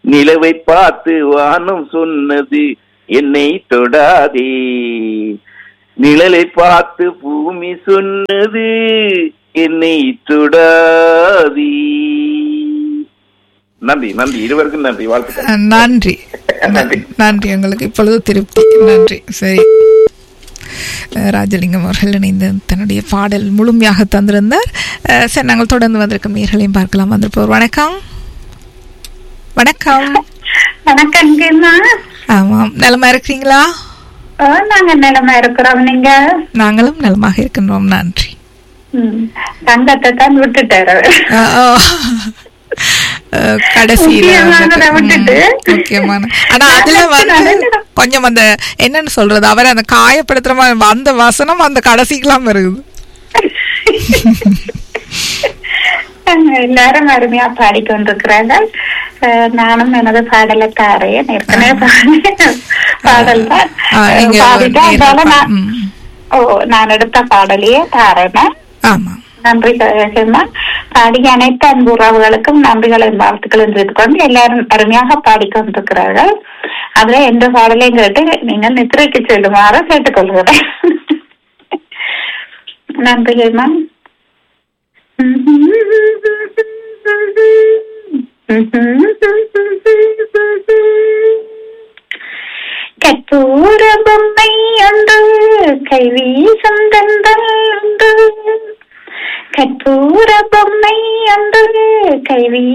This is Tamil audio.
நிலவை பார்த்து வானம் சொன்னது என்னை தொடாதே நிழலை பார்த்து பூமி சொன்னது என்னை தொடாதே நன்றி நன்றி இருவருக்கும் நன்றி வாழ்த்துக்கள் அஹ், நன்றி நன்றி. நன்றி உங்களுக்கு இப்பொழுது திருப்தி நன்றி சரி அஹ், ராஜலிங்கம் அவர்கள் இணைந்து தன்னுடைய பாடல் முழுமையாக தந்திருந்தார் அஹ், சரி நாங்கள் தொடர்ந்து வந்திருக்கும் நேர்களையும் பார்க்கலாம் வந்திருப்போர் வணக்கம் வணக்கம் வணக்கங்கம்மா ஆமாம் நலமா இருக்கிறீங்களா ஓ நாங்க நிலமா இருக்கிறோம் நீங்க நாங்களும் நலமாக இருக்கின்றோம் நன்றி ம், தங்கத்தை தான் விட்டுட்டாரு அஹ், ஓ. அஹ், கடைசியில முக்கியமானதை வந்துட்டு, விட்டுட்டு. ம், முக்கியமான ஆனா அதுல வந்து கொஞ்சம் அந்த என்னன்னு சொல்றது அவர் அந்த காயப்படுத்துற மாதிரி அந்த வசனம் அந்த கடைசிக்கெல்லாம் வருது எல்லாரும் அருமையா பாடிக்கொண்டிருக்கிறார்கள் அஹ், நானும் எனது பாடலை தாரேன் ஏற்கனவே பாடின பாடல் தான் ஆ, நீங்க பாடிட்டா நேர்ல அதனால நான் ம். ஓ நான் எடுத்த பாடலையே தாரேன் ஆமா நன்றி சகோதரமா பாடிய அனைத்து அன்பு உறவுகளுக்கும் நன்றிகளின் வாழ்த்துக்களும் தெரிவித்துக் கொண்டு எல்லாரும் அருமையாக பாடிக்கொண்டிருக்கிறார்கள் அதுல எந்த பாடலையும் கேட்டு நீங்கள் நித்திரைக்கு செல்லுமாறு கேட்டுக்கொள்கிறேன் நன்றிகள்மா கற்பூர பொம்மை ஒன்று கைவீசும் தந்தல் உண்டு கற்பூர பொம்மை ஒன்று கைவீ